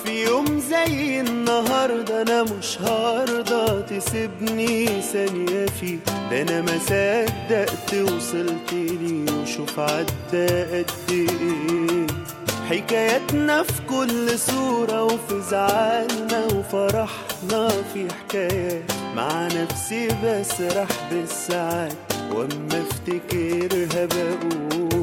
في يوم زي النهاردة أنا مش هرضى تسيبني ثانية فيه ده أنا ما صدقت وصلت لي وشوف عدى قد إيه حكاياتنا في كل صورة وفي زعلنا وفرحنا في حكايات مع نفسي بسرح بالساعات واما افتكرها بقول